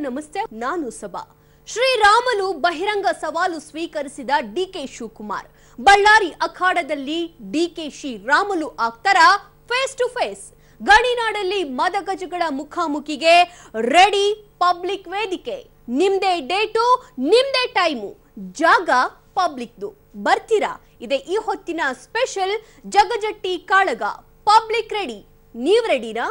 ನಮಸ್ತೆ ನಾನು ಸಭಾ ಶ್ರೀರಾಮನು ಬಹಿರಂಗ ಸವಾಲು ಸ್ವೀಕರಿಸಿದ ಡಿಕೆ ಶಿವಕುಮಾರ್ ಬಳ್ಳಾರಿ ಅಖಾಡದಲ್ಲಿ ಡಿಕೆ ಶ್ರೀರಾಮುಲು ಆಗ್ತಾರ ಫೇಸ್ ಟು ಫೇಸ್ ಗಣಿನಾಡಲ್ಲಿ ಮದಗಜಗಳ ಮುಖಾಮುಖಿಗೆ ರೆಡಿ ಪಬ್ಲಿಕ್ ವೇದಿಕೆ ನಿಮ್ದೇ ಡೇಟು ನಿಮ್ದೇ ಟೈಮು ಜಾಗ ಪಬ್ಲಿಕ್ದು ಬರ್ತೀರಾ ಇದೆ ಈ ಹೊತ್ತಿನ ಸ್ಪೆಷಲ್ ಜಗಜಟ್ಟಿ ಕಾಳಗ ಪಬ್ಲಿಕ್ ರೆಡಿ ನೀವ್ ರೆಡಿನಾ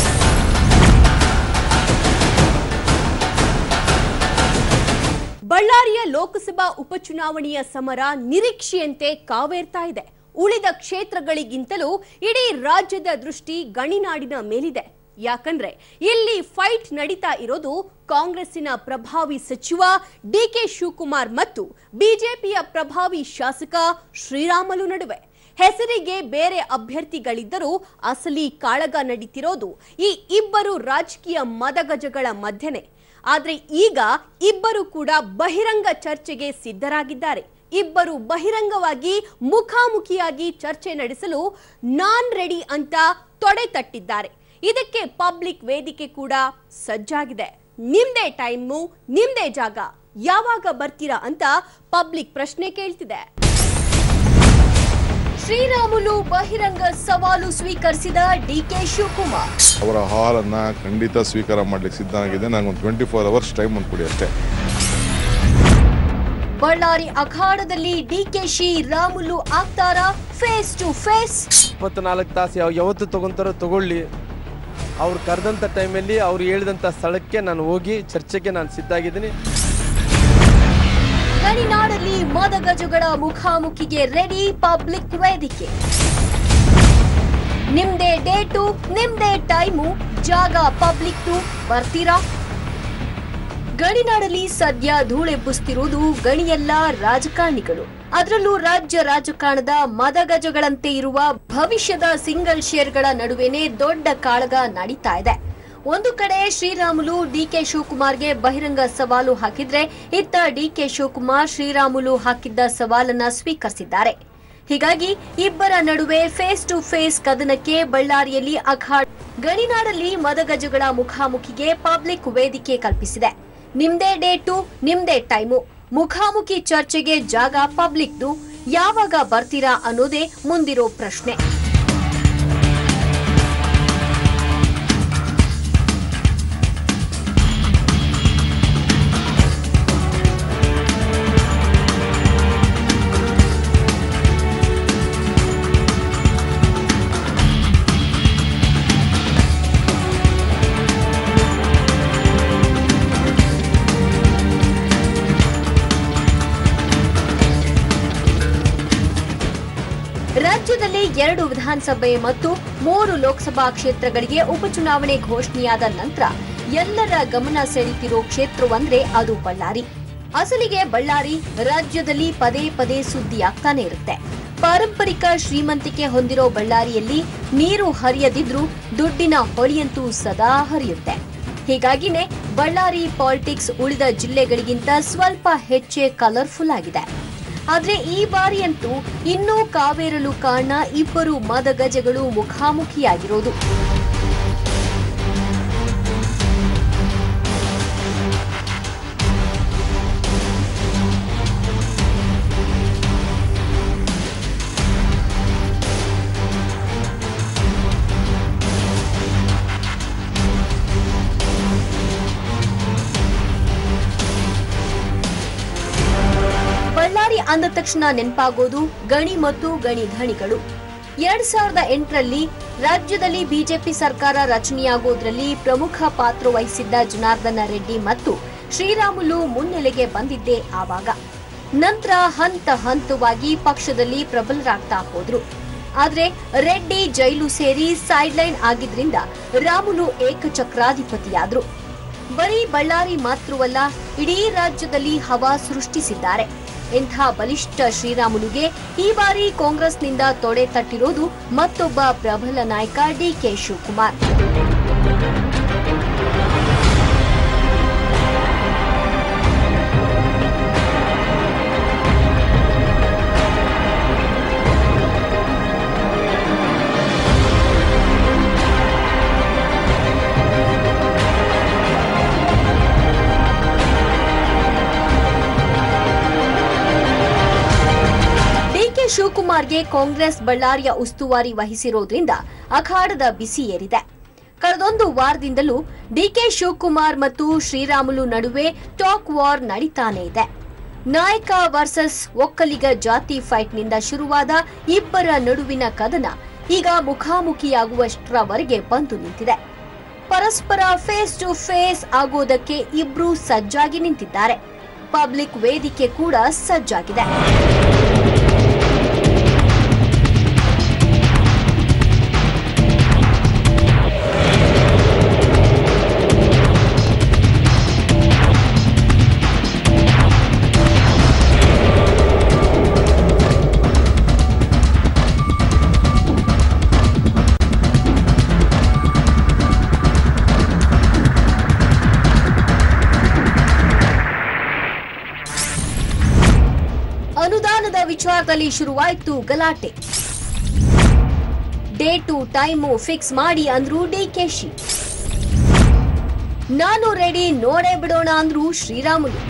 ಬಳ್ಳಾರಿಯ ಲೋಕಸಭಾ ಉಪಚುನಾವಣೆಯ ಸಮರ ನಿರೀಕ್ಷೆಯಂತೆ ಕಾವೇರ್ತಾ ಇದೆ ಉಳಿದ ಕ್ಷೇತ್ರಗಳಿಗಿಂತಲೂ ಇಡೀ ರಾಜ್ಯದ ದೃಷ್ಟಿ ಗಣಿನಾಡಿನ ಮೇಲಿದೆ ಯಾಕಂದ್ರೆ ಇಲ್ಲಿ ಫೈಟ್ ನಡೀತಾ ಇರೋದು ಕಾಂಗ್ರೆಸ್ಸಿನ ಪ್ರಭಾವಿ ಸಚಿವ ಡಿಕೆ ಶಿವಕುಮಾರ್ ಮತ್ತು ಬಿಜೆಪಿಯ ಪ್ರಭಾವಿ ಶಾಸಕ ಶ್ರೀರಾಮಲು ನಡುವೆ ಹೆಸರಿಗೆ ಬೇರೆ ಅಭ್ಯರ್ಥಿಗಳಿದ್ದರೂ ಅಸಲಿ ಕಾಳಗ ನಡೀತಿರೋದು ಈ ಇಬ್ಬರು ರಾಜಕೀಯ ಮದಗಜಗಳ ಮಧ್ಯನೆ ಆದ್ರೆ ಈಗ ಇಬ್ಬರು ಕೂಡ ಬಹಿರಂಗ ಚರ್ಚೆಗೆ ಸಿದ್ಧರಾಗಿದ್ದಾರೆ ಇಬ್ಬರು ಬಹಿರಂಗವಾಗಿ ಮುಖಾಮುಖಿಯಾಗಿ ಚರ್ಚೆ ನಡೆಸಲು ನಾನ್ ರೆಡಿ ಅಂತ ತೊಡೆ ತಟ್ಟಿದ್ದಾರೆ ಇದಕ್ಕೆ ಪಬ್ಲಿಕ್ ವೇದಿಕೆ ಕೂಡ ಸಜ್ಜಾಗಿದೆ ನಿಮ್ದೇ ಟೈಮು ನಿಮ್ದೇ ಜಾಗ ಯಾವಾಗ ಬರ್ತೀರಾ ಅಂತ ಪಬ್ಲಿಕ್ ಪ್ರಶ್ನೆ ಕೇಳ್ತಿದೆ ಶ್ರೀರಾಮುಲು ಬಹಿರಂಗ ಸವಾಲು ಸ್ವೀಕರಿಸಿದ ಡಿಕೆ ಶಿವಕುಮಾರ್ ಅವರ ಹಾಲನ್ನು ಖಂಡಿತ ಸ್ವೀಕಾರ ಮಾಡ್ಲಿಕ್ಕೆ ಸಿದ್ಧನಾಗಿದೆ ನನಗೆ ಒಂದು ಟ್ವೆಂಟಿ ಫೋರ್ ಅವರ್ಸ್ ಟೈಮ್ ಒಂದು ಕೊಡಿ ಅಷ್ಟೇ ಬಳ್ಳಾರಿ ಅಖಾಡದಲ್ಲಿ ಡಿಕೆಶಿ ರಾಮುಲು ಆಗ್ತಾರ ಫೇಸ್ ಟು ಫೇಸ್ ಇಪ್ಪತ್ನಾಲ್ಕು ತಾಸು ಯಾವ ಯಾವತ್ತು ತಗೊಂತಾರೋ ತಗೊಳ್ಳಿ ಅವ್ರು ಕರೆದಂಥ ಟೈಮಲ್ಲಿ ಅವ್ರು ಹೇಳಿದಂಥ ಸ್ಥಳಕ್ಕೆ ನಾನು ಹೋಗಿ ಚರ್ಚೆಗೆ ನಾನು ಸಿದ್ಧ ಆಗಿದ್ದೀನಿ ಗಣಿನಾಡಲ್ಲಿ ಮದಗಜಗಳ ಮುಖಾಮುಖಿಗೆ ರೆಡಿ ಪಬ್ಲಿಕ್ ವೇದಿಕೆ ನಿಮ್ದೇ ಡೇಟು ನಿಮ್ದೇ ಟೈಮು ಜಾಗ ಪಬ್ಲಿಕ್ ಬರ್ತೀರಾ ಗಣಿನಾಡಲ್ಲಿ ಸದ್ಯ ಧೂಳೆಬ್ಬಿಸ್ತಿರುವುದು ಗಣಿಯೆಲ್ಲ ರಾಜಕಾರಣಿಗಳು ಅದರಲ್ಲೂ ರಾಜ್ಯ ರಾಜಕಾರಣದ ಮದಗಜಗಳಂತೆ ಇರುವ ಭವಿಷ್ಯದ ಸಿಂಗಲ್ ಶೇರ್ಗಳ ನಡುವೆನೆ ದೊಡ್ಡ ಕಾಳಗ ನಡೀತಾ ಇದೆ ಒಂದು ಕಡೆ ಶ್ರೀರಾಮುಲು ಡಿಕೆ ಶಿವಕುಮಾರ್ಗೆ ಬಹಿರಂಗ ಸವಾಲು ಹಾಕಿದ್ರೆ ಇತ್ತ ಡಿಕೆ ಶಿವಕುಮಾರ್ ಶ್ರೀರಾಮುಲು ಹಾಕಿದ್ದ ಸವಾಲನ್ನ ಸ್ವೀಕರಿಸಿದ್ದಾರೆ ಹೀಗಾಗಿ ಇಬ್ಬರ ನಡುವೆ ಫೇಸ್ ಟು ಫೇಸ್ ಕದನಕ್ಕೆ ಬಳ್ಳಾರಿಯಲ್ಲಿ ಅಖಾಡ್ ಗಣಿನಾಡಲ್ಲಿ ಮದಗಜಗಳ ಮುಖಾಮುಖಿಗೆ ಪಬ್ಲಿಕ್ ವೇದಿಕೆ ಕಲ್ಪಿಸಿದೆ ನಿಮ್ದೇ ಡೇಟು ನಿಮ್ದೇ ಟೈಮು ಮುಖಾಮುಖಿ ಚರ್ಚೆಗೆ ಜಾಗ ಪಬ್ಲಿಕ್ದು ಯಾವಾಗ ಬರ್ತೀರಾ ಅನ್ನೋದೇ ಮುಂದಿರೋ ಪ್ರಶ್ನೆ ರಾಜ್ಯದಲ್ಲಿ ಎರಡು ವಿಧಾನಸಭೆ ಮತ್ತು ಮೂರು ಲೋಕಸಭಾ ಕ್ಷೇತ್ರಗಳಿಗೆ ಉಪಚುನಾವಣೆ ಘೋಷಣೆಯಾದ ನಂತರ ಎಲ್ಲರ ಗಮನ ಸೆಳೆತಿರೋ ಕ್ಷೇತ್ರವಂದ್ರೆ ಅದು ಬಳ್ಳಾರಿ ಅಸಲಿಗೆ ಬಳ್ಳಾರಿ ರಾಜ್ಯದಲ್ಲಿ ಪದೇ ಪದೇ ಸುದ್ದಿಯಾಗ್ತಾನೆ ಇರುತ್ತೆ ಪಾರಂಪರಿಕ ಶ್ರೀಮಂತಿಕೆ ಹೊಂದಿರೋ ಬಳ್ಳಾರಿಯಲ್ಲಿ ನೀರು ಹರಿಯದಿದ್ರೂ ದುಡ್ಡಿನ ಹೊಳಿಯಂತೂ ಸದಾ ಹರಿಯುತ್ತೆ ಹೀಗಾಗಿನೇ ಬಳ್ಳಾರಿ ಪಾಲಿಟಿಕ್ಸ್ ಉಳಿದ ಜಿಲ್ಲೆಗಳಿಗಿಂತ ಸ್ವಲ್ಪ ಹೆಚ್ಚೇ ಕಲರ್ಫುಲ್ ಆಗಿದೆ ಆದ್ರೆ ಈ ಬಾರಿಯಂತೂ ಇನ್ನೂ ಕಾವೇರಲು ಕಾರಣ ಇಬ್ಬರು ಮದಗಜಗಳು ಮುಖಾಮುಖಿಯಾಗಿರೋದು ಬಳ್ಳಾರಿ ಅಂದ ತಕ್ಷಣ ನೆನಪಾಗೋದು ಗಣಿ ಮತ್ತು ಗಣಿ ಧಣಿಗಳು ಎರಡ್ ಸಾವಿರದ ಎಂಟರಲ್ಲಿ ರಾಜ್ಯದಲ್ಲಿ ಬಿಜೆಪಿ ಸರ್ಕಾರ ರಚನೆಯಾಗೋದ್ರಲ್ಲಿ ಪ್ರಮುಖ ಪಾತ್ರ ವಹಿಸಿದ್ದ ಜನಾರ್ದನ ರೆಡ್ಡಿ ಮತ್ತು ಶ್ರೀರಾಮುಲು ಮುನ್ನೆಲೆಗೆ ಬಂದಿದ್ದೇ ಆವಾಗ ನಂತರ ಹಂತ ಹಂತವಾಗಿ ಪಕ್ಷದಲ್ಲಿ ಪ್ರಬಲರಾಗ್ತಾ ಹೋದ್ರು ಆದ್ರೆ ರೆಡ್ಡಿ ಜೈಲು ಸೇರಿ ಸೈಡ್ಲೈನ್ ಆಗಿದ್ರಿಂದ ರಾಮುಲು ಏಕಚಕ್ರಾಧಿಪತಿಯಾದ್ರು ಬರೀ ಬಳ್ಳಾರಿ ಮಾತ್ರವಲ್ಲ ಇಡೀ ರಾಜ್ಯದಲ್ಲಿ ಹವಾ ಸೃಷ್ಟಿಸಿದ್ದಾರೆ ಇಂಥ ಬಲಿಷ್ಠ ಶ್ರೀರಾಮುಲುಗೆ ಈ ಬಾರಿ ಕಾಂಗ್ರೆಸ್ನಿಂದ ತೊಡೆ ತಟ್ಟಿರೋದು ಮತ್ತೊಬ್ಬ ಪ್ರಬಲ ನಾಯಕ ಡಿಕೆ ಶಿವಕುಮಾರ್ ಶಿವಕುಮಾರ್ಗೆ ಕಾಂಗ್ರೆಸ್ ಬಳ್ಳಾರಿಯ ಉಸ್ತುವಾರಿ ವಹಿಸಿರೋದ್ರಿಂದ ಅಖಾಡದ ಬಿಸಿ ಏರಿದೆ ಕಳೆದೊಂದು ವಾರದಿಂದಲೂ ಡಿಕೆ ಶಿವಕುಮಾರ್ ಮತ್ತು ಶ್ರೀರಾಮುಲು ನಡುವೆ ಟಾಕ್ ವಾರ್ ನಡೀತಾನೆ ಇದೆ ನಾಯಕ ವರ್ಸಸ್ ಒಕ್ಕಲಿಗ ಜಾತಿ ಫೈಟ್ನಿಂದ ಶುರುವಾದ ಇಬ್ಬರ ನಡುವಿನ ಕದನ ಈಗ ಮುಖಾಮುಖಿಯಾಗುವಷ್ಟರವರೆಗೆ ಬಂದು ನಿಂತಿದೆ ಪರಸ್ಪರ ಫೇಸ್ ಟು ಫೇಸ್ ಆಗೋದಕ್ಕೆ ಇಬ್ರು ಸಜ್ಜಾಗಿ ನಿಂತಿದ್ದಾರೆ ಪಬ್ಲಿಕ್ ವೇದಿಕೆ ಕೂಡ ಸಜ್ಜಾಗಿದೆ ಅನುದಾನದ ವಿಚಾರದಲ್ಲಿ ಶುರುವಾಯಿತು ಗಲಾಟೆ ಡೇಟು ಟೈಮು ಫಿಕ್ಸ್ ಮಾಡಿ ಅಂದ್ರು ಡಿಕೆಶಿ ನಾನು ರೆಡಿ ನೋಡೇ ಬಿಡೋಣ ಅಂದ್ರು ಶ್ರೀರಾಮುಲು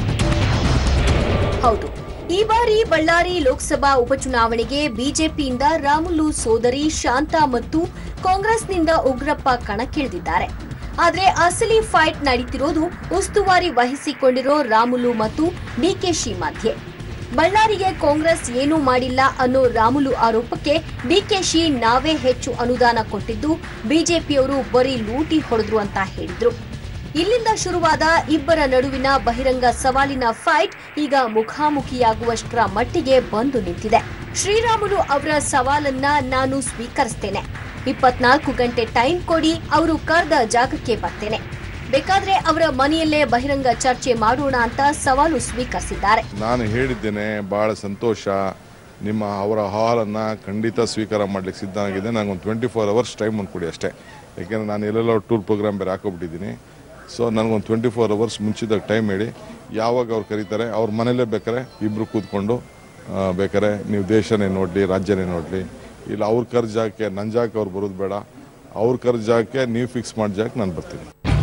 ಹೌದು ಈ ಬಾರಿ ಬಳ್ಳಾರಿ ಲೋಕಸಭಾ ಉಪಚುನಾವಣೆಗೆ ಬಿಜೆಪಿಯಿಂದ ರಾಮುಲು ಸೋದರಿ ಶಾಂತಾ ಮತ್ತು ಕಾಂಗ್ರೆಸ್ನಿಂದ ಉಗ್ರಪ್ಪ ಕಣಕ್ಕಿಳಿದಿದ್ದಾರೆ ಆದ್ರೆ ಅಸಲಿ ಫೈಟ್ ನಡೀತಿರೋದು ಉಸ್ತುವಾರಿ ವಹಿಸಿಕೊಂಡಿರೋ ರಾಮುಲು ಮತ್ತು ಡಿಕೆಶಿ ಮಧ್ಯೆ ಬಳ್ಳಾರಿಗೆ ಕಾಂಗ್ರೆಸ್ ಏನೂ ಮಾಡಿಲ್ಲ ಅನ್ನೋ ರಾಮುಲು ಆರೋಪಕ್ಕೆ ಡಿಕೆಶಿ ನಾವೇ ಹೆಚ್ಚು ಅನುದಾನ ಕೊಟ್ಟಿದ್ದು ಬಿಜೆಪಿಯವರು ಬರೀ ಲೂಟಿ ಹೊಡೆದ್ರು ಅಂತ ಹೇಳಿದ್ರು ಇಲ್ಲಿಂದ ಶುರುವಾದ ಇಬ್ಬರ ನಡುವಿನ ಬಹಿರಂಗ ಸವಾಲಿನ ಫೈಟ್ ಈಗ ಮುಖಾಮುಖಿಯಾಗುವಷ್ಟರ ಮಟ್ಟಿಗೆ ಬಂದು ನಿಂತಿದೆ ಶ್ರೀರಾಮುಲು ಅವರ ಸವಾಲನ್ನ ನಾನು ಸ್ವೀಕರಿಸ್ತೇನೆ ಇಪ್ಪತ್ನಾಲ್ಕು ಗಂಟೆ ಟೈಮ್ ಕೊಡಿ ಅವರು ಕರೆದ ಜಾಗಕ್ಕೆ ಬರ್ತೇನೆ ಬೇಕಾದ್ರೆ ಅವರ ಮನೆಯಲ್ಲೇ ಬಹಿರಂಗ ಚರ್ಚೆ ಮಾಡೋಣ ಅಂತ ಸವಾಲು ಸ್ವೀಕರಿಸಿದ್ದಾರೆ ನಾನು ಹೇಳಿದ್ದೇನೆ ಭಾಳ ಸಂತೋಷ ನಿಮ್ಮ ಅವರ ಹಾಲನ್ನು ಖಂಡಿತ ಸ್ವೀಕಾರ ಮಾಡ್ಲಿಕ್ಕೆ ಸಿದ್ಧನಾಗಿದೆ ನಂಗೆ ಒಂದು ಟ್ವೆಂಟಿ ಫೋರ್ ಅವರ್ಸ್ ಟೈಮ್ ಒಂದು ಕೊಡಿ ಅಷ್ಟೇ ಯಾಕೆಂದರೆ ನಾನು ಎಲ್ಲೆಲ್ಲೋ ಟೂರ್ ಪ್ರೋಗ್ರಾಮ್ ಬೇರೆ ಹಾಕೋಬಿಟ್ಟಿದ್ದೀನಿ ಸೊ ನನಗೊಂದು ಟ್ವೆಂಟಿ ಫೋರ್ ಅವರ್ಸ್ ಮುಂಚಿದಾಗ ಟೈಮ್ ಹೇಳಿ ಯಾವಾಗ ಅವ್ರು ಕರೀತಾರೆ ಅವ್ರ ಮನೇಲೇ ಬೇಕಾರೆ ಇಬ್ಬರು ಕೂತ್ಕೊಂಡು ಆ, ಬೇಕಾರೆ ನೀವು ದೇಶನೇ ನೋಡಲಿ ರಾಜ್ಯನೇ ನೋಡಲಿ ಇಲ್ಲ ಅವ್ರ ಕರ್ ಜಾಗಕ್ಕೆ ನನ್ನ ಜಾಗಕ್ಕೆ ಅವ್ರು ಬರೋದು ಬೇಡ ಅವ್ರ ಕರ್ ಜಾಗಕ್ಕೆ ನೀವು ಫಿಕ್ಸ್ ಮಾಡಿದ ಜಾಗಕ್ಕೆ ನಾನು ಬರ್ತೀನಿ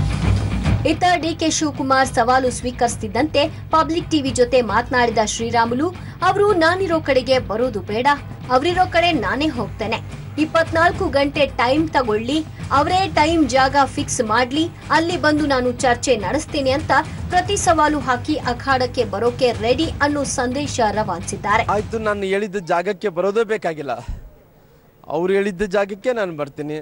ಇತ್ತ ಡಿಕೆ ಶಿವಕುಮಾರ್ ಸವಾಲು ಸ್ವೀಕರಿಸುತ್ತಿದ್ದಂತೆ ಪಬ್ಲಿಕ್ ಟಿವಿ ಜೊತೆ ಮಾತನಾಡಿದ ಶ್ರೀರಾಮುಲು ಅವರು ನಾನಿರೋ ಕಡೆಗೆ ಬರೋದು ಬೇಡ ಅವರಿರೋ ಕಡೆ ನಾನೇ ಹೋಗ್ತೇನೆ ಇಪ್ಪತ್ನಾಲ್ಕು ಗಂಟೆ ಟೈಮ್ ತಗೊಳ್ಳಿ ಅವರೇ ಟೈಮ್ ಜಾಗ ಫಿಕ್ಸ್ ಮಾಡ್ಲಿ ಅಲ್ಲಿ ಬಂದು ನಾನು ಚರ್ಚೆ ನಡೆಸ್ತೇನೆ ಅಂತ ಪ್ರತಿ ಸವಾಲು ಹಾಕಿ ಅಖಾಡಕ್ಕೆ ಬರೋಕೆ ರೆಡಿ ಅನ್ನೋ ಸಂದೇಶ ರವಾನಿಸಿದ್ದಾರೆ ಆಯ್ತು ನಾನು ಹೇಳಿದ್ದ ಜಾಗಕ್ಕೆ ಬರೋದೇ ಬೇಕಾಗಿಲ್ಲ ಅವ್ರು ಹೇಳಿದ್ದ ಜಾಗಕ್ಕೆ ನಾನು ಬರ್ತೀನಿ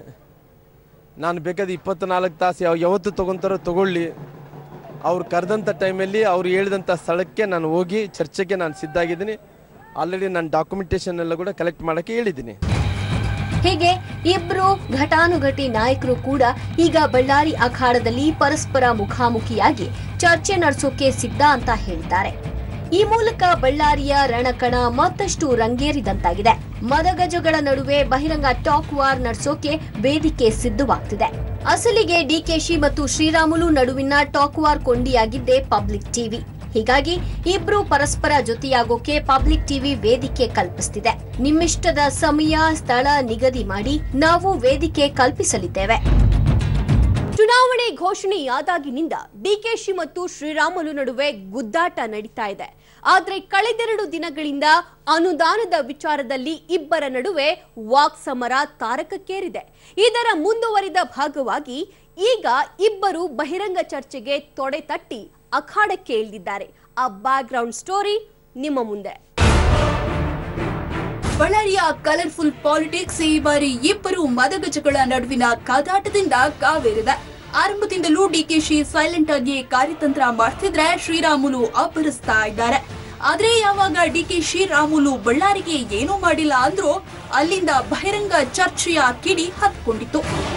ನಾನು ಬೇಕಾದ ಇಪ್ಪತ್ನಾಲ್ಕು ತಾಸು ಯಾವ ಯಾವತ್ತು ತೊಗೊತಾರೋ ತಗೊಳ್ಳಿ ಅವ್ರು ಕರೆದಂಥ ಟೈಮಲ್ಲಿ ಅವ್ರು ಹೇಳಿದಂಥ ಸ್ಥಳಕ್ಕೆ ನಾನು ಹೋಗಿ ಚರ್ಚೆಗೆ ನಾನು ಸಿದ್ಧ ಆಗಿದ್ದೀನಿ ಆಲ್ರೆಡಿ ನಾನು ಡಾಕ್ಯುಮೆಂಟೇಶನ್ ಎಲ್ಲ ಕೂಡ ಕಲೆಕ್ಟ್ ಮಾಡೋಕ್ಕೆ ಹೇಳಿದ್ದೀನಿ ಹೀಗೆ ಇಬ್ರು ಘಟಾನುಘಟಿ ನಾಯಕರು ಕೂಡ ಈಗ ಬಳ್ಳಾರಿ ಅಖಾಡದಲ್ಲಿ ಪರಸ್ಪರ ಮುಖಾಮುಖಿಯಾಗಿ ಚರ್ಚೆ ನಡೆಸೋಕೆ ಸಿದ್ಧ ಅಂತ ಹೇಳಿದ್ದಾರೆ ಈ ಮೂಲಕ ಬಳ್ಳಾರಿಯ ರಣಕಣ ಮತ್ತಷ್ಟು ರಂಗೇರಿದಂತಾಗಿದೆ ಮದಗಜಗಳ ನಡುವೆ ಬಹಿರಂಗ ಟಾಕ್ ವಾರ್ ನಡೆಸೋಕೆ ವೇದಿಕೆ ಸಿದ್ಧವಾಗ್ತಿದೆ ಅಸಲಿಗೆ ಡಿಕೆಶಿ ಮತ್ತು ಶ್ರೀರಾಮುಲು ನಡುವಿನ ಟಾಕ್ ವಾರ್ ಕೊಂಡಿಯಾಗಿದ್ದೇ ಪಬ್ಲಿಕ್ ಟಿವಿ ಹೀಗಾಗಿ ಇಬ್ರು ಪರಸ್ಪರ ಜೊತೆಯಾಗೋಕೆ ಪಬ್ಲಿಕ್ ಟಿವಿ ವೇದಿಕೆ ಕಲ್ಪಿಸ್ತಿದೆ ನಿಮ್ಮಿಷ್ಟದ ಸಮಯ ಸ್ಥಳ ನಿಗದಿ ಮಾಡಿ ನಾವು ವೇದಿಕೆ ಕಲ್ಪಿಸಲಿದ್ದೇವೆ ಚುನಾವಣೆ ಘೋಷಣೆಯಾದಾಗಿನಿಂದ ಡಿಕೆಶಿ ಮತ್ತು ಶ್ರೀರಾಮುಲು ನಡುವೆ ಗುದ್ದಾಟ ನಡೀತಾ ಇದೆ ಆದ್ರೆ ಕಳೆದೆರಡು ದಿನಗಳಿಂದ ಅನುದಾನದ ವಿಚಾರದಲ್ಲಿ ಇಬ್ಬರ ನಡುವೆ ವಾಕ್ ಸಮರ ತಾರಕಕ್ಕೇರಿದೆ ಇದರ ಮುಂದುವರಿದ ಭಾಗವಾಗಿ ಈಗ ಇಬ್ಬರು ಬಹಿರಂಗ ಚರ್ಚೆಗೆ ತೊಡೆ ತಟ್ಟಿ ಅಖಾಡಕ್ಕೆ ಇಳಿದಿದ್ದಾರೆ ಆ ಬ್ಯಾಕ್ ಗ್ರೌಂಡ್ ಸ್ಟೋರಿ ನಿಮ್ಮ ಮುಂದೆ ಬಳ್ಳಾರಿಯ ಕಲರ್ಫುಲ್ ಪಾಲಿಟಿಕ್ಸ್ ಈ ಬಾರಿ ಇಬ್ಬರು ಮದಗಜಗಳ ನಡುವಿನ ಕಾದಾಟದಿಂದ ಕಾವೇರಿದೆ ಆರಂಭದಿಂದಲೂ ಡಿಕೆಶಿ ಸೈಲೆಂಟ್ ಆಗಿ ಕಾರ್ಯತಂತ್ರ ಮಾಡ್ತಿದ್ರೆ ಶ್ರೀರಾಮುಲು ಅಬ್ಬರಿಸ್ತಾ ಇದ್ದಾರೆ ಆದ್ರೆ ಯಾವಾಗ ಡಿಕೆಶಿ ರಾಮುಲು ಬಳ್ಳಾರಿಗೆ ಏನೂ ಮಾಡಿಲ್ಲ ಅಂದ್ರೂ ಅಲ್ಲಿಂದ ಬಹಿರಂಗ ಚರ್ಚೆಯ ಕಿಡಿ ಹತ್ಕೊಂಡಿತ್ತು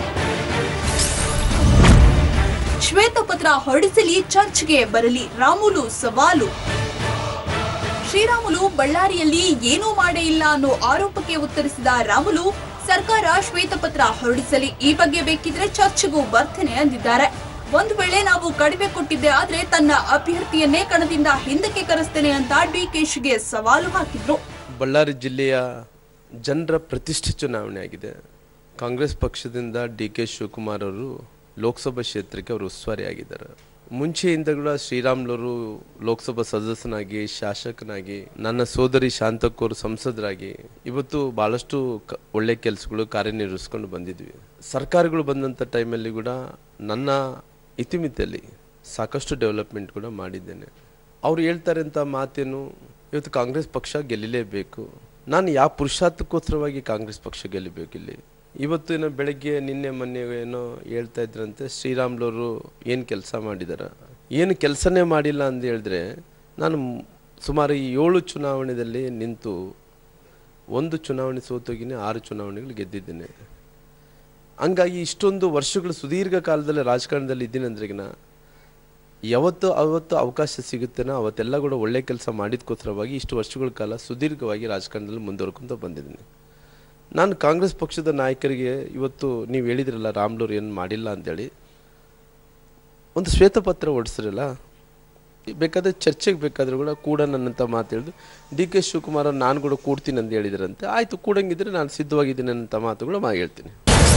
ಶ್ವೇತಪತ್ರ ಹೊರಡಿಸಲಿ ಚರ್ಚ್ಗೆ ಬರಲಿ ರಾಮುಲು ಸವಾಲು ಶ್ರೀರಾಮುಲು ಬಳ್ಳಾರಿಯಲ್ಲಿ ಏನೂ ಮಾಡೇ ಇಲ್ಲ ಅನ್ನೋ ಆರೋಪಕ್ಕೆ ಉತ್ತರಿಸಿದ ರಾಮುಲು ಸರ್ಕಾರ ಶ್ವೇತಪತ್ರ ಹೊರಡಿಸಲಿ ಈ ಬಗ್ಗೆ ಬೇಕಿದ್ರೆ ಚರ್ಚ್ಗೂ ಬರ್ತೇನೆ ಅಂದಿದ್ದಾರೆ ಒಂದು ವೇಳೆ ನಾವು ಕಡಿಮೆ ಕೊಟ್ಟಿದ್ದೆ ಆದ್ರೆ ತನ್ನ ಅಭ್ಯರ್ಥಿಯನ್ನೇ ಕಣದಿಂದ ಹಿಂದಕ್ಕೆ ಕರೆಸ್ತೇನೆ ಅಂತ ಡಿಕೆಶಿಗೆ ಸವಾಲು ಹಾಕಿದ್ರು ಬಳ್ಳಾರಿ ಜಿಲ್ಲೆಯ ಜನರ ಪ್ರತಿಷ್ಠೆ ಚುನಾವಣೆ ಆಗಿದೆ ಕಾಂಗ್ರೆಸ್ ಪಕ್ಷದಿಂದ ಡಿ ಕೆ ಶಿವಕುಮಾರ್ ಅವರು ಲೋಕಸಭಾ ಕ್ಷೇತ್ರಕ್ಕೆ ಅವರು ಉಸ್ತುವಾರಿ ಆಗಿದ್ದಾರೆ ಮುಂಚೆಯಿಂದ ಕೂಡ ಶ್ರೀರಾಮ್ಲವರು ಲೋಕಸಭಾ ಸದಸ್ಯನಾಗಿ ಶಾಸಕನಾಗಿ ನನ್ನ ಸೋದರಿ ಶಾಂತಕ್ಕವರು ಸಂಸದರಾಗಿ ಇವತ್ತು ಭಾಳಷ್ಟು ಕ ಒಳ್ಳೆ ಕೆಲಸಗಳು ಕಾರ್ಯನಿರ್ವಹಿಸ್ಕೊಂಡು ಬಂದಿದ್ವಿ ಸರ್ಕಾರಗಳು ಬಂದಂಥ ಟೈಮಲ್ಲಿ ಕೂಡ ನನ್ನ ಇತಿಮಿತಿಯಲ್ಲಿ ಸಾಕಷ್ಟು ಡೆವಲಪ್ಮೆಂಟ್ ಕೂಡ ಮಾಡಿದ್ದೇನೆ ಅವ್ರು ಹೇಳ್ತಾರೆ ಅಂತ ಮಾತೇನು ಇವತ್ತು ಕಾಂಗ್ರೆಸ್ ಪಕ್ಷ ಗೆಲ್ಲಲೇಬೇಕು ನಾನು ಯಾವ ಪುರುಷಾರ್ಥಕ್ಕೋಸ್ಕರವಾಗಿ ಕಾಂಗ್ರೆಸ್ ಪಕ್ಷ ಗೆಲ್ಲಬೇಕು ಇಲ್ಲಿ ಇವತ್ತು ಏನೋ ಬೆಳಗ್ಗೆ ನಿನ್ನೆ ಮೊನ್ನೆ ಏನೋ ಹೇಳ್ತಾ ಇದ್ರಂತೆ ಶ್ರೀರಾಮ್ಲವರು ಏನು ಕೆಲಸ ಮಾಡಿದಾರ ಏನು ಕೆಲಸನೇ ಮಾಡಿಲ್ಲ ಅಂತ ಹೇಳಿದ್ರೆ ನಾನು ಸುಮಾರು ಈ ಏಳು ಚುನಾವಣೆಯಲ್ಲಿ ನಿಂತು ಒಂದು ಚುನಾವಣೆ ಸೋತೋಗಿನೇ ಆರು ಚುನಾವಣೆಗಳು ಗೆದ್ದಿದ್ದೇನೆ ಹಂಗಾಗಿ ಇಷ್ಟೊಂದು ವರ್ಷಗಳು ಸುದೀರ್ಘ ಕಾಲದಲ್ಲಿ ರಾಜಕಾರಣದಲ್ಲಿ ಇದ್ದೀನಿ ಅಂದ್ರೆಗಿನ ಯಾವತ್ತು ಅವತ್ತು ಅವಕಾಶ ಸಿಗುತ್ತೇನೋ ಅವತ್ತೆಲ್ಲ ಕೂಡ ಒಳ್ಳೆ ಕೆಲಸ ಮಾಡಿದ್ಕೋಸ್ಕರವಾಗಿ ಇಷ್ಟು ವರ್ಷಗಳ ಕಾಲ ಸುದೀರ್ಘವಾಗಿ ರಾಜಕಾರಣದಲ್ಲಿ ಮುಂದುವರ್ಕೊಂತ ಬಂದಿದ್ದೀನಿ ನಾನು ಕಾಂಗ್ರೆಸ್ ಪಕ್ಷದ ನಾಯಕರಿಗೆ ಇವತ್ತು ನೀವು ಹೇಳಿದ್ರಲ್ಲ ರಾಮ್ಲೂರ್ ಏನು ಮಾಡಿಲ್ಲ ಅಂತೇಳಿ ಒಂದು ಶ್ವೇತಪತ್ರ ಹೊಡಿಸ್ರಲ್ಲ ಬೇಕಾದ್ರೆ ಚರ್ಚೆಗೆ ಬೇಕಾದರೂ ಕೂಡ ಕೂಡ ನನ್ನಂತ ಮಾತು ಹೇಳಿದ್ರು ಡಿ ಕೆ ಶಿವಕುಮಾರ್ ಅವ್ರು ನಾನು ಕೂಡ ಕೂಡ್ತೀನಿ ಅಂತ ಹೇಳಿದ್ರಂತೆ ಆಯಿತು ಕೂಡಂಗಿದ್ರೆ ನಾನು ಸಿದ್ಧವಾಗಿದ್ದೀನಿ ಅನ್ನೋ ಮಾತುಗಳು ಮಾ ಹೇಳ್ತೀನಿ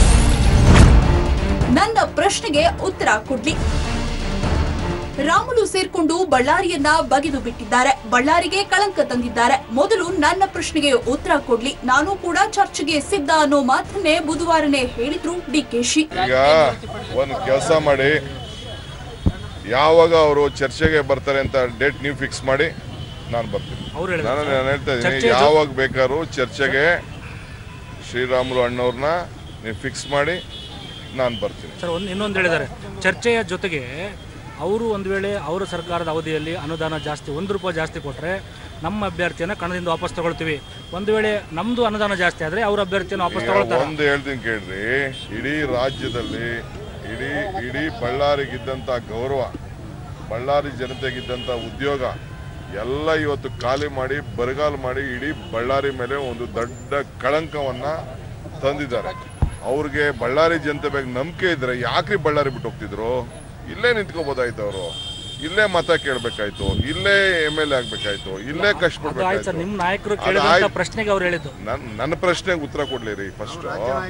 ನನ್ನ ಪ್ರಶ್ನೆಗೆ ಉತ್ತರ ಕೊಡ್ಲಿ ರಾಮುಲು ಸೇರ್ಕೊಂಡು ಬಳ್ಳಾರಿಯನ್ನ ಬಗೆದು ಬಿಟ್ಟಿದ್ದಾರೆ ಬಳ್ಳಾರಿಗೆ ಕಳಂಕ ತಂದಿದ್ದಾರೆ ಮೊದಲು ನನ್ನ ಪ್ರಶ್ನೆಗೆ ಉತ್ತರ ಕೊಡ್ಲಿ ನಾನು ಕೂಡ ಚರ್ಚೆಗೆ ಸಿದ್ಧ ಅನ್ನೋ ಮಾತನ್ನೇ ಬುಧವಾರನೇ ಹೇಳಿದ್ರು ಡಿಕೆಶಿ ಈಗ ಒಂದು ಕೆಲಸ ಮಾಡಿ ಯಾವಾಗ ಅವರು ಚರ್ಚೆಗೆ ಬರ್ತಾರೆ ಅಂತ ಡೇಟ್ ನೀವು ಫಿಕ್ಸ್ ಮಾಡಿ ನಾನು ಬರ್ತೀನಿ ಅವ್ರು ಹೇಳಿದ್ರು ನಾನು ಸರ್. ನಾನು ಹೇಳ್ತಾ ಇದ್ದೀನಿ ಚರ್ಚೆ ಜೊ- ಯಾವಾಗ ಬೇಕಾದ್ರೂ ಚರ್ಚೆಗೆ ಶ್ರೀರಾಮುಲು ಅಣ್ಣವ್ರನ್ನ ನೀವು ಫಿಕ್ಸ್ ಮಾಡಿ ನಾನು ಬರ್ತೀನಿ ಸರ್ ಒಂದು ಇನ್ನೊಂದು ಹೇಳಿದ್ದಾರೆ ಚರ್ಚೆಯ ಜೊತೆಗೆ ಅವರು ಒಂದು ವೇಳೆ ಅವರ ಸರ್ಕಾರದ ಅವಧಿಯಲ್ಲಿ ಅನುದಾನ ಜಾಸ್ತಿ ಒಂದು ರೂಪಾಯಿ ಜಾಸ್ತಿ ಕೊಟ್ಟರೆ ನಮ್ಮ ಅಭ್ಯರ್ಥಿಯನ್ನು ಕಣದಿಂದ ವಾಪಸ್ ತಗೊಳ್ತೀವಿ ಒಂದು ವೇಳೆ ನಮ್ಮದು ಅನುದಾನ ಜಾಸ್ತಿ ಆದರೆ ಅವ್ರ ಅಭ್ಯರ್ಥಿಯನ್ನು ವಾಪಸ್ ಈಗ ತಗೊಳ್ತಾರೆ ಒಂದು ಹೇಳ್ತೀನಿ ಕೇಳ್ರಿ ಇಡೀ ರಾಜ್ಯದಲ್ಲಿ ಇಡೀ ಇಡೀ ಬಳ್ಳಾರಿಗಿದ್ದಂಥ ಗೌರವ ಬಳ್ಳಾರಿ ಜನತೆಗಿದ್ದಂಥ ಉದ್ಯೋಗ ಎಲ್ಲ ಇವತ್ತು ಖಾಲಿ ಮಾಡಿ ಬರಗಾಲ ಮಾಡಿ ಇಡೀ ಬಳ್ಳಾರಿ ಮೇಲೆ ಒಂದು ದೊಡ್ಡ ಕಳಂಕವನ್ನ ತಂದಿದ್ದಾರೆ ಅವ್ರಿಗೆ ಬಳ್ಳಾರಿ ಜನತೆ ಬಗ್ಗೆ ನಂಬಿಕೆ ಇದ್ರೆ ಯಾಕ್ರಿ ಬಳ್ಳಾರಿ ಬಿಟ್ಟು ಹೋಗ್ತಿದ್ರು ಇಲ್ಲೇ ನಿಂತ್ಕೋಬೋದಾಯ್ತು ಅವರು ಇಲ್ಲೇ ಮತ ಕೇಳಬೇಕಾಯ್ತು ಇಲ್ಲೇ ಎಮ್ ಎಲ್ ಎ ಆಗ್ಬೇಕಾಯ್ತು ಇಲ್ಲೇ ಕಷ್ಟ ಅದು ಆಯ್ತು ಸರ್ ನಿಮ್ಮ ನಾಯಕರು ಅದು ಕೇಳಿದಂಥ ಆಯ್ತು. ಪ್ರಶ್ನೆಗೆ ಅವ್ರು ಹೇಳಿದ್ದು ನನ್ ನನ್ನ ಪ್ರಶ್ನೆಗೆ ಉತ್ತರ ಕೊಡ್ಲಿ ರೀ ಫಸ್ಟ್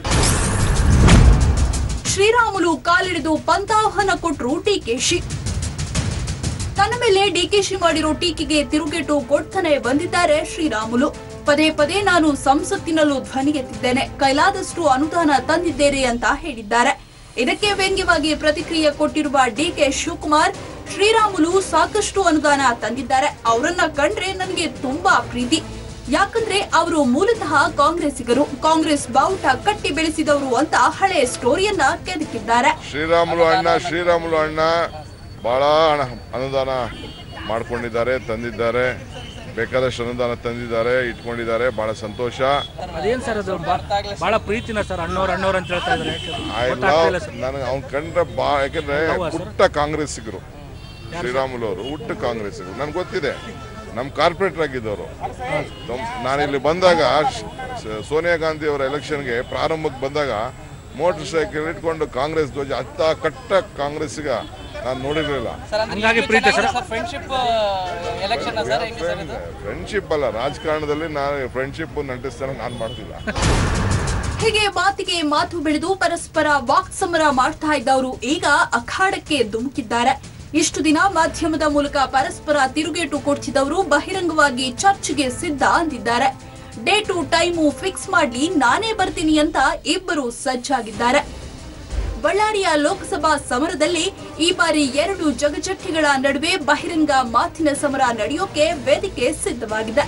ಶ್ರೀರಾಮುಲು ಕಾಲಿಡಿದು ಪಂತಾಹ್ವಾನ ಕೊಟ್ರು ಡಿಕೆಶಿ ತನ್ನ ಮೇಲೆ ಡಿಕೆಶಿ ಮಾಡಿರೋ ಟೀಕೆಗೆ ತಿರುಗೇಟು ಕೊಡ್ತಾನೆ ಬಂದಿದ್ದಾರೆ ಶ್ರೀರಾಮುಲು ಪದೇ ಪದೇ ನಾನು ಸಂಸತ್ತಿನಲ್ಲೂ ಧ್ವನಿ ಎತ್ತಿದ್ದೇನೆ ಕೈಲಾದಷ್ಟು ಅನುದಾನ ತಂದಿದ್ದೇನೆ ಅಂತ ಹೇಳಿದ್ದಾರೆ ಇದಕ್ಕೆ ವ್ಯಂಗ್ಯವಾಗಿ ಪ್ರತಿಕ್ರಿಯೆ ಕೊಟ್ಟಿರುವ ಡಿಕೆ ಶಿವಕುಮಾರ್ ಶ್ರೀರಾಮುಲು ಸಾಕಷ್ಟು ಅನುದಾನ ತಂದಿದ್ದಾರೆ ಅವರನ್ನ ಕಂಡ್ರೆ ನನಗೆ ತುಂಬಾ ಪ್ರೀತಿ ಯಾಕಂದ್ರೆ ಅವರು ಮೂಲತಃ ಕಾಂಗ್ರೆಸ್ಸಿಗರು ಕಾಂಗ್ರೆಸ್ ಬಾವುಟ ಕಟ್ಟಿ ಬೆಳೆಸಿದವರು ಅಂತ ಹಳೆ ಸ್ಟೋರಿಯನ್ನ ಕೆದಕಿದ್ದಾರೆ ಶ್ರೀರಾಮುಲು ಅಣ್ಣ ಶ್ರೀರಾಮುಲು ಅಣ್ಣ ಬಹಳ ಹಣ ಅನುದಾನ ಮಾಡ್ಕೊಂಡಿದ್ದಾರೆ ತಂದಿದ್ದಾರೆ ಬೇಕಾದಷ್ಟು ಅನುದಾನ ತಂದಿದ್ದಾರೆ ಇಟ್ಕೊಂಡಿದ್ದಾರೆ ಬಹಳ ಸಂತೋಷ ಅದೇನು ಸರ್ ಅದು ಬಾ- ಬಹಳ ಪ್ರೀತಿನ ಸರ್ ಅಣ್ಣವ್ರು ಅಣ್ಣವ್ರು ಅಂತ ಹೇಳ್ತಾ ಇದ್ದಾರೆ ಐ ಗೊತ್ತಾಗ್ತಾ ಇಲ್ಲ ಲವ್ ಸರ್ ನನಗೆ ಅವ್ನು ಕಂಡ್ರೆ ಬಾ ಯಾಕಂದ್ರೆ ಹೌದಾ ಸರ್? ಪುಟ್ಟ ಕಾಂಗ್ರೆಸ್ಸಿಗರು ಶ್ರೀರಾಮುಲು ಅವರು ಹುಟ್ಟ ಕಾಂಗ್ರೆಸ್ಸಿಗರು ನನ್ಗೆ ಗೊತ್ತಿದೆ ನಮ್ಮ ಕಾರ್ಪೊರೇಟರ್ ಆಗಿದ್ದವರು ನಾನಿಲ್ಲಿ ಬಂದಾಗ ಶ- ಸೋನಿಯಾ ಗಾಂಧಿ ಅವರ ಎಲೆಕ್ಷನ್ಗೆ ಪ್ರಾರಂಭಕ್ಕೆ ಬಂದಾಗ ಮೋಟರ್ ಸೈಕಲ್ ಇಟ್ಕೊಂಡು ಕಾಂಗ್ರೆಸ್ ಧ್ವಜ ಹತ್ತ ಕಟ್ಟ ಕಾಂಗ್ರೆಸ್ಸಿಗ ನಾನು ನೋಡಿರ್ಲಿಲ್ಲ ಹಂಗಾಗಿ ಪ್ರೀತಿ ಸರ್ ಫ್ರೆಂಡ್ಶಿಪ್ ಎಲೆಕ್ಷನ್ ಸರ್ ಹೆಂಗೆ ಸರ್ ಇದು ಫ್ರೆಂಡ್ಶಿಪ್ ಅಲ್ಲ ರಾಜಕಾರಣದಲ್ಲಿ ನಾನು ಫ್ರೆಂಡ್ಶಿಪ್ ನಂಟಿಸ್ತಾನೆ ನಾನು ಮಾಡ್ತಿಲ್ಲ ಹೀಗೆ ಮಾತಿಗೆ ಮಾತು ಬೆಳೆದು ಪರಸ್ಪರ ವಾಕ್ಸಮರ ಮಾಡ್ತಾ ಇದ್ದವರು ಈಗ ಅಖಾಡಕ್ಕೆ ಧುಮುಕಿದ್ದಾರೆ ಇಷ್ಟು ದಿನ ಮಾಧ್ಯಮದ ಮೂಲಕ ಪರಸ್ಪರ ತಿರುಗೇಟು ಕೊಡ್ತಿದ್ದವರು ಬಹಿರಂಗವಾಗಿ ಚರ್ಚೆಗೆ ಸಿದ್ಧ ಅಂದಿದ್ದಾರೆ ಡೇಟು ಟೈಮು ಫಿಕ್ಸ್ ಮಾಡ್ಲಿ ನಾನೇ ಬರ್ತೀನಿ ಅಂತ ಇಬ್ಬರು ಸಜ್ಜಾಗಿದ್ದಾರೆ ಬಳ್ಳಾರಿಯ ಲೋಕಸಭಾ ಸಮರದಲ್ಲಿ ಈ ಬಾರಿ ಎರಡು ಜಗಜಟ್ಟಿಗಳ ನಡುವೆ ಬಹಿರಂಗ ಮಾತಿನ ಸಮರ ನಡೆಯೋಕೆ ವೇದಿಕೆ ಸಿದ್ಧವಾಗಿದೆ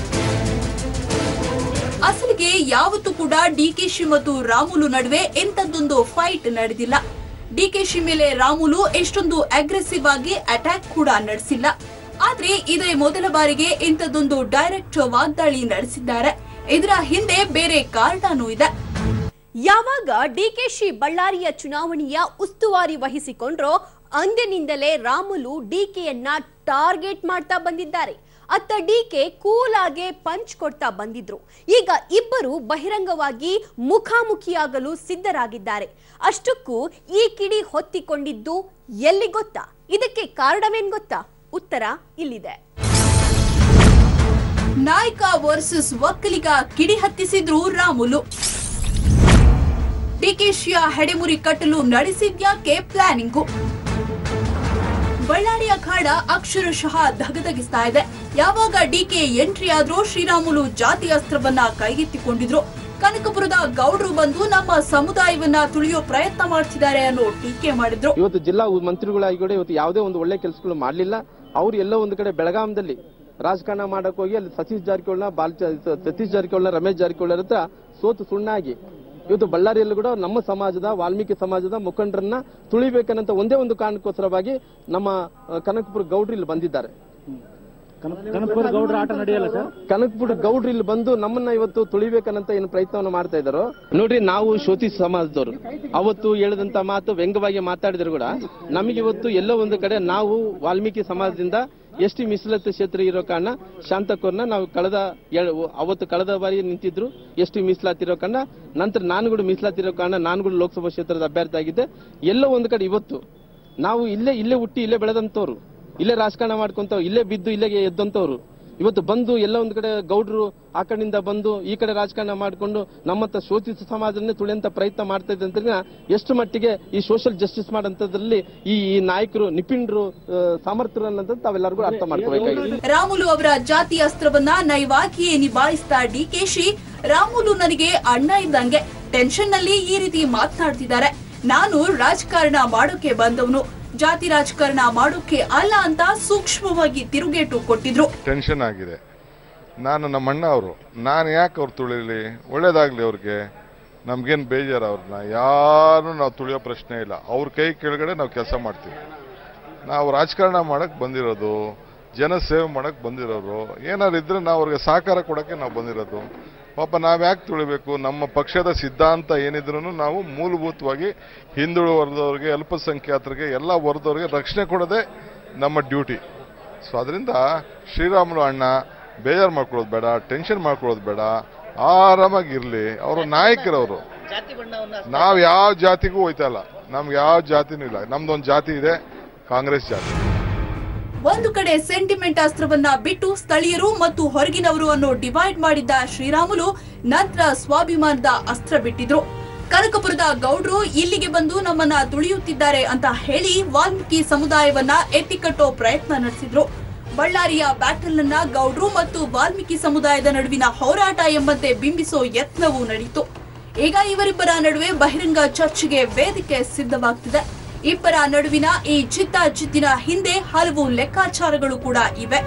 ಅಸಲಿಗೆ ಯಾವತ್ತೂ ಕೂಡ ಡಿಕೆಶಿ ಮತ್ತು ರಾಮುಲು ನಡುವೆ ಎಂತದ್ದೊಂದು ಫೈಟ್ ನಡೆದಿಲ್ಲ ಡಿಕೆಶಿ ಮೇಲೆ ರಾಮುಲು ಎಷ್ಟೊಂದು ಅಗ್ರೆಸಿವ್ ಆಗಿ ಅಟ್ಯಾಕ್ ಕೂಡ ನಡೆಸಿಲ್ಲ ಆದ್ರೆ ಇದೇ ಮೊದಲ ಬಾರಿಗೆ ಇಂಥದ್ದೊಂದು ಡೈರೆಕ್ಟ್ ವಾಗ್ದಾಳಿ ನಡೆಸಿದ್ದಾರೆ ಇದರ ಹಿಂದೆ ಬೇರೆ ಕಾರಣನೂ ಇದೆ ಯಾವಾಗ ಡಿಕೆಶಿ ಬಳ್ಳಾರಿಯ ಚುನಾವಣೆಯ ಉಸ್ತುವಾರಿ ವಹಿಸಿಕೊಂಡ್ರೋ ಅಂದಿನಿಂದಲೇ ರಾಮುಲು ಡಿಕೆಯನ್ನ ಟಾರ್ಗೆಟ್ ಮಾಡ್ತಾ ಬಂದಿದ್ದಾರೆ ಅತ್ತ ಡಿಕೆ ಕೂಲ್ ಆಗಿ ಪಂಚ್ ಕೊಡ್ತಾ ಬಂದಿದ್ರು ಈಗ ಇಬ್ಬರು ಬಹಿರಂಗವಾಗಿ ಮುಖಾಮುಖಿಯಾಗಲು ಸಿದ್ಧರಾಗಿದ್ದಾರೆ ಅಷ್ಟಕ್ಕೂ ಈ ಕಿಡಿ ಹೊತ್ತಿಕೊಂಡಿದ್ದು ಎಲ್ಲಿ ಗೊತ್ತಾ ಇದಕ್ಕೆ ಕಾರಣವೇನ್ ಗೊತ್ತಾ ಉತ್ತರ ಇಲ್ಲಿದೆ ನಾಯಕ ವರ್ಸಸ್ ಒಕ್ಕಲಿಗ ಕಿಡಿ ಹತ್ತಿಸಿದ್ರು ರಾಮುಲು ಡಿಕೆಶಿಯ ಹೆಡೆಮುರಿ ಕಟ್ಟಲು ನಡೆಸಿದ್ಯಾಕೆ ಪ್ಲಾನಿಂಗು ಬಳ್ಳಾರಿ ಅಖಾಡ ಅಕ್ಷರಶಃ ಧಗಧಗಿಸ್ತಾ ಇದೆ ಯಾವಾಗ ಡಿಕೆ ಎಂಟ್ರಿ ಆದ್ರೂ ಶ್ರೀರಾಮುಲು ಜಾತಿ ಅಸ್ತ್ರವನ್ನ ಕೈಗೆತ್ತಿಕೊಂಡಿದ್ರು ಕನಕಪುರದ ಗೌಡ್ರು ಬಂದು ನಮ್ಮ ಸಮುದಾಯವನ್ನ ತುಳಿಯೋ ಪ್ರಯತ್ನ ಮಾಡ್ತಿದ್ದಾರೆ ಅನ್ನೋ ಟೀಕೆ ಮಾಡಿದ್ರು ಇವತ್ತು ಜಿಲ್ಲಾ ಮಂತ್ರಿಗಳಾಗಿ ಕೂಡ ಇವತ್ತು ಯಾವುದೇ ಒಂದು ಒಳ್ಳೆ ಕೆಲಸಗಳು ಮಾಡಲಿಲ್ಲ ಅವ್ರು ಎಲ್ಲೋ ಒಂದು ಕಡೆ ಬೆಳಗಾಂದಲ್ಲಿ ರಾಜಕಾರಣ ಮಾಡಕ್ ಹೋಗಿ ಅಲ್ಲಿ ಸತೀಶ್ ಜಾರಕಿಹೊಳಿನ ಬಾಲ್ ಸತೀಶ್ ಜಾರಕಿಹೊಳಿನ ರಮೇಶ್ ಜಾರಕಿಹೊಳಿ ಹತ್ರ ಸೋತು ಸುಣ್ಣಾಗಿ ಇವತ್ತು ಬಳ್ಳಾರಿಯಲ್ಲೂ ಕೂಡ ನಮ್ಮ ಸಮಾಜದ ವಾಲ್ಮೀಕಿ ಸಮಾಜದ ಮುಖಂಡರನ್ನ ತುಳಿಬೇಕನ್ನಂತ ಒಂದೇ ಒಂದು ಕಾರಣಕ್ಕೋಸ್ಕರವಾಗಿ ನಮ್ಮ ಆ, ಕನಕಪುರ ಗೌಡ್ರು ಇಲ್ಲಿ ಬಂದಿದ್ದಾರೆ ಕನಕಪುರ ಗೌಡ್ರ ಆಟ ನಡೆಯಲ್ಲ ಸರ್ ಕನಕಪುರ ಗೌಡ್ರು ಇಲ್ಲಿ ಬಂದು ನಮ್ಮನ್ನ ಇವತ್ತು ತುಳಿಬೇಕನ್ನಂತ ಏನು ಪ್ರಯತ್ನವನ್ನು ಮಾಡ್ತಾ ಇದ್ದಾರೋ ನೋಡ್ರಿ ನಾವು ಶ್ರೋತಿ ಸಮಾಜದವರು ಅವತ್ತು ಹೇಳಿದಂತ ಮಾತು ವ್ಯಂಗ್ಯವಾಗಿ ಮಾತಾಡಿದ್ರು ಕೂಡ ನಮಗೆ ಇವತ್ತು ಎಲ್ಲೋ ಒಂದು ಕಡೆ ನಾವು ವಾಲ್ಮೀಕಿ ಸಮಾಜದಿಂದ ಎಷ್ಟು ಮೀಸಲಾತಿ ಕ್ಷೇತ್ರ ಇರೋ ಕಾರಣ ಶಾಂತಕೂರ್ನ ನಾವು ಕಳೆದ ಏಳ್- ಅವತ್ತು ಕಳೆದ ಬಾರಿ ನಿಂತಿದ್ರು ಎಷ್ಟು ಮೀಸಲಾತಿ ಇರೋ ಕಾರಣ ನಂತರ ನಾನು ಕೂಡ ಮೀಸಲಾತಿ ಇರೋ ಕಾರಣ ನಾನು ಕೂಡ ಲೋಕಸಭಾ ಕ್ಷೇತ್ರದ ಅಭ್ಯರ್ಥಿ ಆಗಿದ್ದೆ ಎಲ್ಲೋ ಒಂದು ಕಡೆ ಇವತ್ತು ನಾವು ಇಲ್ಲೇ ಇಲ್ಲೇ ಹುಟ್ಟಿ ಇಲ್ಲೇ ಬೆಳೆದಂತವ್ರು ಇಲ್ಲೇ ರಾಜಕಾರಣ ಮಾಡ್ಕೊಂತ ಇಲ್ಲೇ ಬಿದ್ದು ಇಲ್ಲೇ ಎದ್ದಂತವ್ರು ಇವತ್ತು ಬಂದು ಎಲ್ಲ ಒಂದ್ ಕಡೆ ಗೌಡ್ರು ಆ ಕಡೆಯಿಂದ ಬಂದು ಈ ಕಡೆ ರಾಜಕಾರಣ ಮಾಡಿಕೊಂಡು ನಮ್ಮತ್ತ ಶೋಷಿತ ಸಮಾಜನೇ ತುಳಿಯಂತ ಪ್ರಯತ್ನ ಮಾಡ್ತಾ ಇದ್ದಂತ ಎಷ್ಟು ಮಟ್ಟಿಗೆ ಈ ಸೋಷಿಯಲ್ ಜಸ್ಟಿಸ್ ಮಾಡೋಂಥದ್ರಲ್ಲಿ ಈ ಈ ನಾಯಕರು ನಿಪಿಂಡ್ರು ಆ, ಸಾಮರ್ಥ್ಯರು ಅನ್ನೋದನ್ನ ತಾವೆಲ್ಲರಿಗೂ ಅರ್ಥ ಮಾಡ್ಕೋಬೇಕಾಗಿದೆ ರಾಮುಲು ಅವರ ಜಾತಿ ಅಸ್ತ್ರವನ್ನ ನೈವಾಗಿಯೇ ನಿಭಾಯಿಸಿದ ಡಿಕೆಶಿ ರಾಮುಲು ನನಗೆ ಅಣ್ಣ ಇದ್ದಂಗೆ ಟೆನ್ಷನ್ ನಲ್ಲಿ ಈ ರೀತಿ ಮಾತನಾಡ್ತಿದ್ದಾರೆ ನಾನು ರಾಜಕಾರಣ ಮಾಡೋಕೆ ಬಂದವನು ಜಾತಿ ರಾಜಕಾರಣ ಮಾಡೋಕೆ ಅಲ್ಲ ಅಂತ ಸೂಕ್ಷ್ಮವಾಗಿ ತಿರುಗೇಟು ಕೊಟ್ಟಿದ್ರು ಟೆನ್ಷನ್ ಆಗಿದೆ ನಾನು ನಮ್ಮ ಅಣ್ಣ ಅವರು ನಾನು ಯಾಕೆ ಅವ್ರು ತುಳಿಲಿ ಒಳ್ಳೇದಾಗ್ಲಿ ಅವ್ರಿಗೆ ನಮ್ಗೇನು ಬೇಜಾರು ಅವ್ರನ್ನ ಯಾರು ನಾವು ತುಳಿಯೋ ಪ್ರಶ್ನೆ ಇಲ್ಲ ಅವ್ರ ಕೈ ಕೆಳಗಡೆ ನಾವು ಕೆಲಸ ಮಾಡ್ತೀವಿ ನಾವು ರಾಜಕಾರಣ ಮಾಡಕ್ ಬಂದಿರೋದು ಜನ ಸೇವೆ ಮಾಡಕ್ ಬಂದಿರೋರು ಏನಾದ್ರು ಇದ್ರೆ ನಾವು ಅವ್ರಿಗೆ ಸಹಕಾರ ಕೊಡಕ್ಕೆ ನಾವು ಬಂದಿರೋದು ಪಾಪ ನಾವ್ ಯಾಕೆ ತುಳಿಬೇಕು ನಮ್ಮ ಪಕ್ಷದ ಸಿದ್ಧಾಂತ ಏನಿದ್ರು ನಾವು ಮೂಲಭೂತವಾಗಿ ಹಿಂದುಳಿದ ವರ್ಗದವ್ರಿಗೆ ಅಲ್ಪಸಂಖ್ಯಾತರಿಗೆ ಎಲ್ಲ ವರ್ಗದವ್ರಿಗೆ ರಕ್ಷಣೆ ಕೊಡೋದೇ ನಮ್ಮ ಡ್ಯೂಟಿ ಸೊ ಅದರಿಂದ ಶ್ರೀರಾಮುಲು ಅಣ್ಣ ಬೇಜಾರು ಮಾಡ್ಕೊಳ್ಳೋದು ಬೇಡ ಟೆನ್ಷನ್ ಮಾಡ್ಕೊಳ್ಳೋದು ಬೇಡ ಆರಾಮಾಗಿರ್ಲಿ ಅವರು ನಾಯಕರವರು ನಾವು ಯಾವ ಜಾತಿಗೂ ಹೋಯ್ತಾ ಇಲ್ಲ ನಮ್ಗೆ ಯಾವ ಜಾತಿನೂ ಇಲ್ಲ ನಮ್ದೊಂದು ಜಾತಿ ಇದೆ ಕಾಂಗ್ರೆಸ್ ಜಾತಿ ಒಂದು ಕಡೆ ಸೆಂಟಿಮೆಂಟ್ ಅಸ್ತ್ರವನ್ನ ಬಿಟ್ಟು ಸ್ಥಳೀಯರು ಮತ್ತು ಹೊರಗಿನವರು ಅನ್ನೋ ಡಿವೈಡ್ ಮಾಡಿದ್ದ ಶ್ರೀರಾಮುಲು ನಂತರ ಸ್ವಾಭಿಮಾನದ ಅಸ್ತ್ರ ಬಿಟ್ಟಿದ್ರು ಕನಕಪುರದ ಗೌಡ್ರು ಇಲ್ಲಿಗೆ ಬಂದು ನಮ್ಮನ್ನ ತುಳಿಯುತ್ತಿದ್ದಾರೆ ಅಂತ ಹೇಳಿ ವಾಲ್ಮೀಕಿ ಸಮುದಾಯವನ್ನ ಎತ್ತಿಕಟ್ಟೋ ಪ್ರಯತ್ನ ನಡೆಸಿದ್ರು ಬಳ್ಳಾರಿಯ ಬ್ಯಾಟಲ್ ಅನ್ನ ಗೌಡ್ರು ಮತ್ತು ವಾಲ್ಮೀಕಿ ಸಮುದಾಯದ ನಡುವಿನ ಹೋರಾಟ ಎಂಬಂತೆ ಬಿಂಬಿಸೋ ಯತ್ನವೂ ನಡೆಯಿತು ಈಗ ಇವರಿಬ್ಬರ ನಡುವೆ ಬಹಿರಂಗ ಚರ್ಚೆಗೆ ವೇದಿಕೆ ಸಿದ್ಧವಾಗ್ತಿದೆ ಇಬ್ಬರ ನಡುವಿನ ಈ ಜಿದ್ದಾಜಿದ್ದಿನ ಹಿಂದೆ ಹಲವು ಲೆಕ್ಕಾಚಾರಗಳು ಕೂಡ ಇವೆ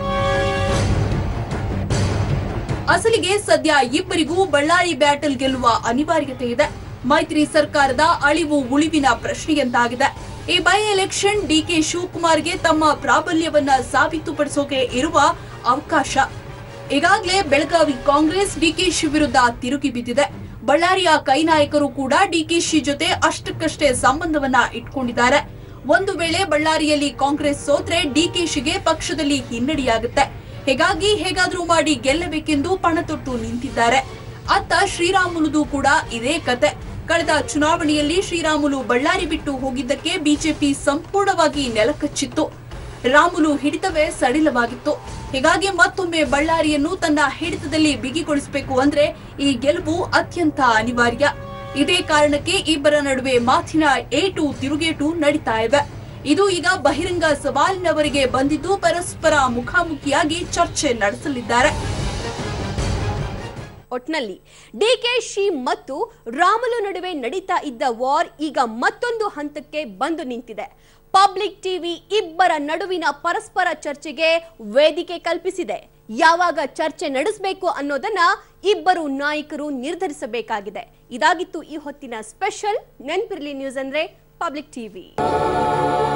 ಅಸಲಿಗೆ ಸದ್ಯ ಇಬ್ಬರಿಗೂ ಬಳ್ಳಾರಿ ಬ್ಯಾಟಲ್ ಗೆಲ್ಲುವ ಅನಿವಾರ್ಯತೆ ಇದೆ ಮೈತ್ರಿ ಸರ್ಕಾರದ ಅಳಿವು ಉಳಿವಿನ ಪ್ರಶ್ನೆಯಂತಾಗಿದೆ ಈ ಬೈ ಎಲೆಕ್ಷನ್ ಡಿಕೆ ಶಿವಕುಮಾರ್ಗೆ ತಮ್ಮ ಪ್ರಾಬಲ್ಯವನ್ನ ಸಾಬೀತುಪಡಿಸೋಕೆ ಇರುವ ಅವಕಾಶ ಈಗಾಗಲೇ ಬೆಳಗಾವಿ ಕಾಂಗ್ರೆಸ್ ಡಿಕೆಶಿ ವಿರುದ್ಧ ತಿರುಗಿ ಬಿದ್ದಿದೆ ಬಳ್ಳಾರಿಯ ಕೈ ನಾಯಕರು ಕೂಡ ಡಿಕೆಶಿ ಜೊತೆ ಅಷ್ಟಕ್ಕಷ್ಟೇ ಸಂಬಂಧವನ್ನ ಇಟ್ಕೊಂಡಿದ್ದಾರೆ ಒಂದು ವೇಳೆ ಬಳ್ಳಾರಿಯಲ್ಲಿ ಕಾಂಗ್ರೆಸ್ ಸೋತ್ರೆ ಡಿಕೆಶಿಗೆ ಪಕ್ಷದಲ್ಲಿ ಹಿನ್ನಡೆಯಾಗುತ್ತೆ ಹೀಗಾಗಿ ಹೇಗಾದ್ರೂ ಮಾಡಿ ಗೆಲ್ಲಬೇಕೆಂದು ಪಣತೊಟ್ಟು ನಿಂತಿದ್ದಾರೆ ಅತ್ತ ಶ್ರೀರಾಮುಲುದು ಕೂಡ ಇದೇ ಕತೆ ಕಳೆದ ಚುನಾವಣೆಯಲ್ಲಿ ಶ್ರೀರಾಮುಲು ಬಳ್ಳಾರಿ ಬಿಟ್ಟು ಹೋಗಿದ್ದಕ್ಕೆ ಬಿಜೆಪಿ ಸಂಪೂರ್ಣವಾಗಿ ನೆಲಕಚ್ಚಿತ್ತು ರಾಮುಲು ಹಿಡಿತವೇ ಸಡಿಲವಾಗಿತ್ತು ಹೀಗಾಗಿ ಮತ್ತೊಮ್ಮೆ ಬಳ್ಳಾರಿಯನ್ನು ತನ್ನ ಹಿಡಿತದಲ್ಲಿ ಬಿಗಿಗೊಳಿಸಬೇಕು ಅಂದ್ರೆ ಈ ಗೆಲುವು ಅತ್ಯಂತ ಅನಿವಾರ್ಯ ಇದೇ ಕಾರಣಕ್ಕೆ ಇಬ್ಬರ ನಡುವೆ ಮಾತಿನ ಏಟು ತಿರುಗೇಟು ನಡೀತಾ ಇವೆ ಇದು ಈಗ ಬಹಿರಂಗ ಸವಾಲಿನವರೆಗೆ ಬಂದಿದ್ದು ಪರಸ್ಪರ ಮುಖಾಮುಖಿಯಾಗಿ ಚರ್ಚೆ ನಡೆಸಲಿದ್ದಾರೆ ಒಟ್ನಲ್ಲಿ ಡಿಕೆಶಿ ಮತ್ತು ರಾಮುಲು ನಡುವೆ ನಡೀತಾ ಇದ್ದ ವಾರ್ ಈಗ ಮತ್ತೊಂದು ಹಂತಕ್ಕೆ ಬಂದು ನಿಂತಿದೆ ಪಬ್ಲಿಕ್ ಟಿವಿ ಇಬ್ಬರ ನಡುವಿನ ಪರಸ್ಪರ ಚರ್ಚೆಗೆ ವೇದಿಕೆ ಕಲ್ಪಿಸಿದೆ ಯಾವಾಗ ಚರ್ಚೆ ನಡೆಸಬೇಕು ಅನ್ನೋದನ್ನ ಇಬ್ಬರು ನಾಯಕರು ನಿರ್ಧರಿಸಬೇಕಾಗಿದೆ ಇದಾಗಿತ್ತು ಈ ಹೊತ್ತಿನ ಸ್ಪೆಷಲ್ ನೆನ್ಪಿರ್ಲಿ ನ್ಯೂಸ್ ಅಂದ್ರೆ ಪಬ್ಲಿಕ್ ಟಿವಿ